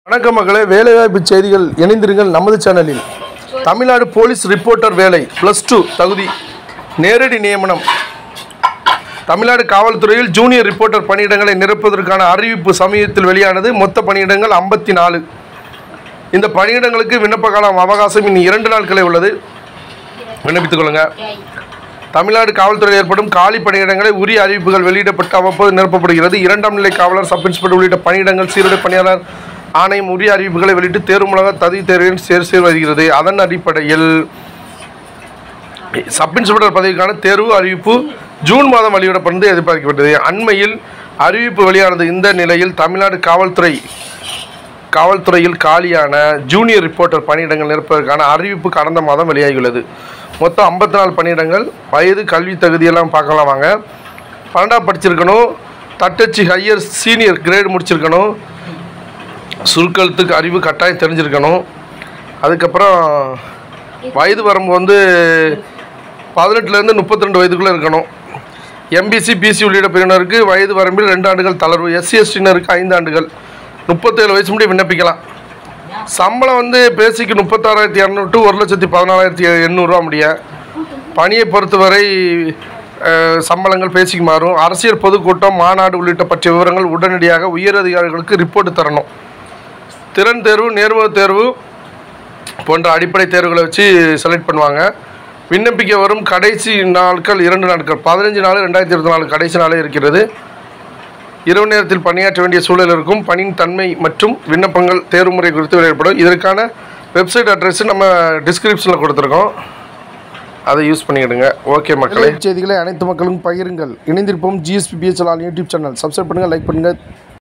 வணக்கம் மகளே வேலைவாய்ப்பு செய்திகள் இணைந்திருங்கள் நமது சேனலில் தமிழ்நாடு போலீஸ் ரிப்போர்ட்டர் வேலை ப்ளஸ் டூ தகுதி நேரடி நியமனம் தமிழ்நாடு காவல்துறையில் ஜூனியர் ரிப்போர்ட்டர் பணியிடங்களை நிரப்புவதற்கான அறிவிப்பு சமீபத்தில் வெளியானது மொத்த பணியிடங்கள் ஐம்பத்தி நாலு இந்த பணியிடங்களுக்கு விண்ணப்ப காலம் அவகாசம் இன்னும் இரண்டு நாட்களே உள்ளது விண்ணப்பித்துக் கொள்ளுங்கள் தமிழ்நாடு காவல்துறையில் ஏற்படும் காலி பணியிடங்களை உரிய அறிவிப்புகள் வெளியிடப்பட்டு அவ்வப்போது நிரப்பப்படுகிறது இரண்டாம் நிலை காவலர் சப் இன்ஸ்பெக்டர் உள்ளிட்ட பணியிடங்கள் சீருடை பணியாளர் ஆணையம் உரிய அறிவிப்புகளை வெளியிட்டு தேர்வுமுலக தகுதி தேர்வில் சேர் சேர் வருகிறது அதன் அடிப்படையில் சப் இன்ஸ்பெக்டர் பதவிக்கான தேர்வு அறிவிப்பு ஜூன் மாதம் வெளியிடப்பட்டு எதிர்பார்க்கப்பட்டது அண்மையில் அறிவிப்பு வெளியானது இந்த நிலையில் தமிழ்நாடு காவல்துறை காவல்துறையில் காலியான ஜூனியர் ரிப்போர்ட்டர் பணியிடங்கள் நிரப்புவதற்கான அறிவிப்பு கடந்த மாதம் வெளியாகியுள்ளது மொத்தம் ஐம்பத்தி நாலு பணியிடங்கள் வயது கல்வி தகுதியெல்லாம் பார்க்கலாம் வாங்க பன்னெண்டாம் படிச்சிருக்கணும் தட்டச்சு ஹையர் சீனியர் கிரேட் முடிச்சிருக்கணும் சுருக்கெழுத்துக்கு அறிவு கட்டாயம் தெரிஞ்சிருக்கணும் அதுக்கப்புறம் வயது வரம்பு வந்து பதினெட்டுலேருந்து முப்பத்தி ரெண்டு வயதுக்குள்ளே இருக்கணும் எம்பிசி பிசி உள்ளிட்ட பிரிவினருக்கு வயது வரம்பில் ரெண்டு ஆண்டுகள் தளர்வு எஸ்சி எஸ்டினருக்கு ஐந்து ஆண்டுகள் முப்பத்தேழு வயசு முடிய விண்ணப்பிக்கலாம் சம்பளம் வந்து பேசிக்கு முப்பத்தாறாயிரத்தி இரநூறு டு ஒரு லட்சத்தி பதினாலாயிரத்தி எண்ணூறுரூவா முடிய பணியை பொறுத்தவரை அஹ், சம்பளங்கள் பேசிக்கு மாறும் அரசியல் பொதுக்கூட்டம் மாநாடு உள்ளிட்ட பற்றிய விவரங்கள் உடனடியாக உயர் அதிகாரிகளுக்கு ரிப்போர்ட் தரணும் திறன் தேர்வு நேர்முக தேர்வு போன்ற அடிப்படை தேர்வுகளை வச்சு செலக்ட் பண்ணுவாங்க விண்ணப்பிக்க வரும் கடைசி நாட்கள் இரண்டு நாட்கள் பதினஞ்சு நாள் ரெண்டாயிரத்தி இருபத்தி நாலு கடைசி நாளே இருக்கிறது இரவு நேரத்தில் பணியாற்ற வேண்டிய சூழல் இருக்கும் பணியின் தன்மை மற்றும் விண்ணப்பங்கள் தேர்வு முறை குறித்து வெளியிடப்படும் இதற்கான வெப்சைட் அட்ரஸ் நம்ம டிஸ்கிரிப்ஷனில் கொடுத்துருக்கோம் அதை யூஸ் பண்ணிக்கிடுங்க ஓகே மக்களே செய்திகளை அனைத்து மக்களும் பகிருங்கள் இணைந்திருப்போம் GSP BSL YouTube channel subscribe பண்ணுங்கள் லைக் பண்ணுங்கள்